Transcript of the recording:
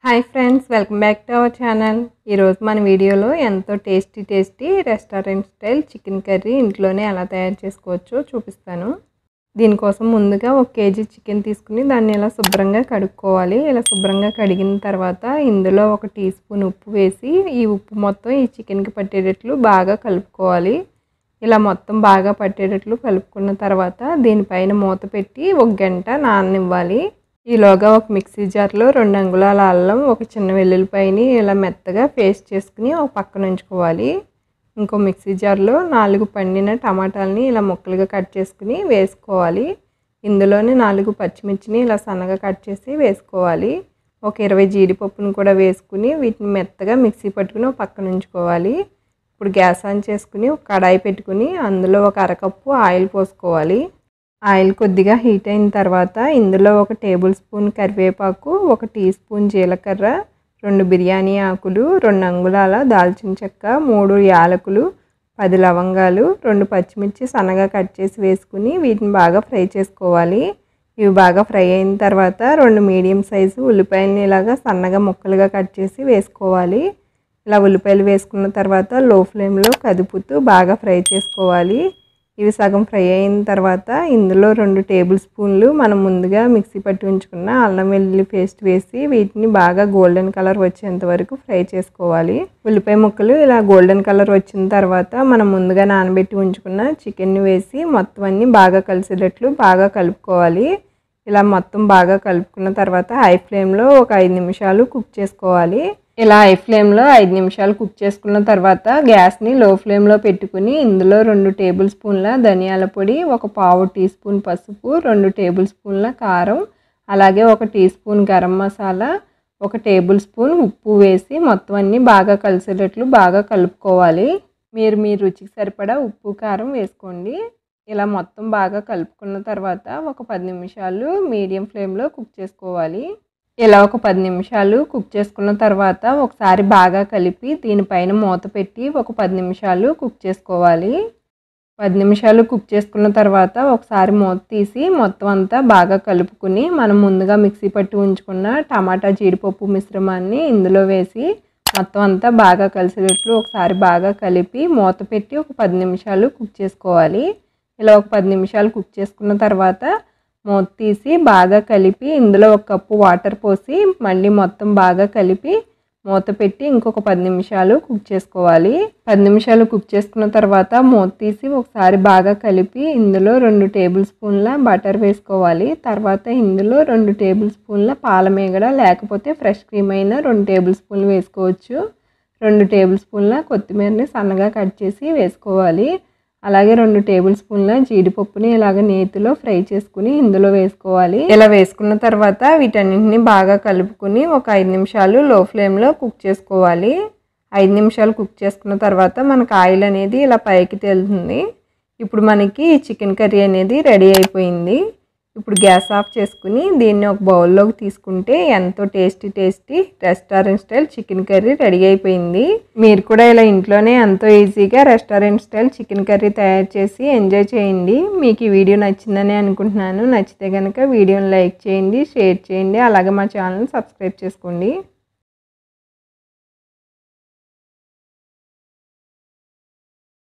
hi friends welcome back to our channel ఈరోజు మన వీడియోలో ఎంతో tasty tasty restaurant style chicken curry ఇంట్లోనే ఎలా తయారు చేసుకోవచ్చో చూపిస్తాను దీనికోసం ముందుగా ఒక కేజీ చికెన్ తీసుకుని దాన్ని ఇలా శుభ్రంగా కడుక్కోవాలి ఇలా శుభ్రంగా కడిగిన తర్వాత ఇందులో ఒక టీ స్పూన్ ఉప్పు వేసి ఈ ఉప్పు మొత్తం ఈ చికెన్కి పట్టేటట్లు బాగా కలుపుకోవాలి ఇలా మొత్తం బాగా పట్టేటట్లు కలుపుకున్న తర్వాత దీనిపైన మూత పెట్టి ఒక గంట నాననివ్వాలి ఈలోగా ఒక మిక్సీ జార్లో రెండు అంగుళాల అల్లం ఒక చిన్న వెల్లుల్లిపాయని ఇలా మెత్తగా పేస్ట్ చేసుకుని ఒక పక్కన ఉంచుకోవాలి ఇంకో మిక్సీ జార్లో నాలుగు పండిన టమాటాలని ఇలా ముక్కలుగా కట్ చేసుకుని వేసుకోవాలి ఇందులోనే నాలుగు పచ్చిమిర్చిని ఇలా సన్నగా కట్ చేసి వేసుకోవాలి ఒక ఇరవై జీడిపప్పును కూడా వేసుకుని వీటిని మెత్తగా మిక్సీ పట్టుకుని ఒక పక్కన ఉంచుకోవాలి ఇప్పుడు గ్యాస్ ఆన్ చేసుకుని ఒక కడాయి పెట్టుకుని అందులో ఒక అరకప్పు ఆయిల్ పోసుకోవాలి ఆయిల్ కొద్దిగా హీట్ అయిన తర్వాత ఇందులో ఒక టేబుల్ స్పూన్ కరివేపాకు ఒక టీ స్పూన్ జీలకర్ర రెండు బిర్యానీ ఆకులు రెండు అంగుళాల దాల్చిన చెక్క మూడు యాలకులు పది లవంగాలు రెండు పచ్చిమిర్చి సన్నగా కట్ చేసి వేసుకుని వీటిని బాగా ఫ్రై చేసుకోవాలి ఇవి బాగా ఫ్రై అయిన తర్వాత రెండు మీడియం సైజు ఉల్లిపాయలని ఇలాగా సన్నగా ముక్కలుగా కట్ చేసి వేసుకోవాలి ఇలా ఉల్లిపాయలు వేసుకున్న తర్వాత లో ఫ్లేమ్లో కదుపుతూ బాగా ఫ్రై చేసుకోవాలి ఇవి సగం ఫ్రై అయిన తర్వాత ఇందులో రెండు టేబుల్ స్పూన్లు మనం ముందుగా మిక్సీ పట్టి ఉంచుకున్న అల్లం వెల్లుల్లి పేస్ట్ వేసి వీటిని బాగా గోల్డెన్ కలర్ వచ్చేంత వరకు ఫ్రై చేసుకోవాలి ఉల్లిపాయ ముక్కలు ఇలా గోల్డెన్ కలర్ వచ్చిన తర్వాత మనం ముందుగా నానబెట్టి ఉంచుకున్న చికెన్ని వేసి మొత్తం అన్ని బాగా కలిసేటట్లు బాగా కలుపుకోవాలి ఇలా మొత్తం బాగా కలుపుకున్న తర్వాత హై ఫ్లేమ్లో ఒక ఐదు నిమిషాలు కుక్ చేసుకోవాలి ఇలా హై ఫ్లేమ్లో ఐదు నిమిషాలు కుక్ చేసుకున్న తర్వాత గ్యాస్ని లో ఫ్లేమ్లో పెట్టుకుని ఇందులో రెండు టేబుల్ స్పూన్ల ధనియాల పొడి ఒక పావు టీ స్పూన్ పసుపు రెండు టేబుల్ స్పూన్ల కారం అలాగే ఒక టీ స్పూన్ గరం మసాలా ఒక టేబుల్ స్పూన్ ఉప్పు వేసి మొత్తం అన్నీ బాగా కలిసేటట్లు బాగా కలుపుకోవాలి మీరు మీ రుచికి సరిపడా ఉప్పు కారం వేసుకోండి ఇలా మొత్తం బాగా కలుపుకున్న తర్వాత ఒక పది నిమిషాలు మీడియం ఫ్లేమ్లో కుక్ చేసుకోవాలి ఇలా ఒక పది నిమిషాలు కుక్ చేసుకున్న తర్వాత ఒకసారి బాగా కలిపి దీనిపైన మూత పెట్టి ఒక పది నిమిషాలు కుక్ చేసుకోవాలి పది నిమిషాలు కుక్ చేసుకున్న తర్వాత ఒకసారి మూత తీసి మొత్తం అంతా బాగా కలుపుకుని మనం ముందుగా మిక్సీ పట్టి ఉంచుకున్న టమాటా జీడిపప్పు మిశ్రమాన్ని ఇందులో వేసి మొత్తం అంతా బాగా కలిసేటట్లు ఒకసారి బాగా కలిపి మూత పెట్టి ఒక పది నిమిషాలు కుక్ చేసుకోవాలి ఇలా ఒక పది నిమిషాలు కుక్ చేసుకున్న తర్వాత మూత తీసి బాగా కలిపి ఇందులో ఒక కప్పు వాటర్ పోసి మళ్ళీ మొత్తం బాగా కలిపి మూత పెట్టి ఇంకొక పది నిమిషాలు కుక్ చేసుకోవాలి పది నిమిషాలు కుక్ చేసుకున్న తర్వాత మూత తీసి ఒకసారి బాగా కలిపి ఇందులో రెండు టేబుల్ స్పూన్ల బటర్ వేసుకోవాలి తర్వాత ఇందులో రెండు టేబుల్ స్పూన్ల పాలమేగడ లేకపోతే ఫ్రెష్ క్రీమ్ అయినా రెండు టేబుల్ స్పూన్లు వేసుకోవచ్చు రెండు టేబుల్ స్పూన్ల కొత్తిమీరని సన్నగా కట్ చేసి వేసుకోవాలి అలాగే రెండు టేబుల్ స్పూన్ల జీడిపప్పుని ఇలాగ నేతిలో ఫ్రై చేసుకుని ఇందులో వేసుకోవాలి ఇలా వేసుకున్న తర్వాత వీటన్నింటిని బాగా కలుపుకుని ఒక ఐదు నిమిషాలు లో ఫ్లేమ్లో కుక్ చేసుకోవాలి ఐదు నిమిషాలు కుక్ చేసుకున్న తర్వాత మనకు ఆయిల్ అనేది ఇలా పైకి తేలుతుంది ఇప్పుడు మనకి చికెన్ కర్రీ అనేది రెడీ అయిపోయింది ఇప్పుడు గ్యాస్ ఆఫ్ చేసుకుని దీన్ని ఒక బౌల్లోకి తీసుకుంటే ఎంతో tasty tasty restaurant style chicken curry ready అయిపోయింది మీరు కూడా ఇలా ఇంట్లోనే ఎంతో ఈజీగా రెస్టారెంట్ స్టైల్ చికెన్ కర్రీ తయారు చేసి ఎంజాయ్ చేయండి మీకు ఈ వీడియో నచ్చిందని అనుకుంటున్నాను నచ్చితే కనుక వీడియోని లైక్ చేయండి షేర్ చేయండి అలాగే మా ఛానల్ని సబ్స్క్రైబ్ చేసుకోండి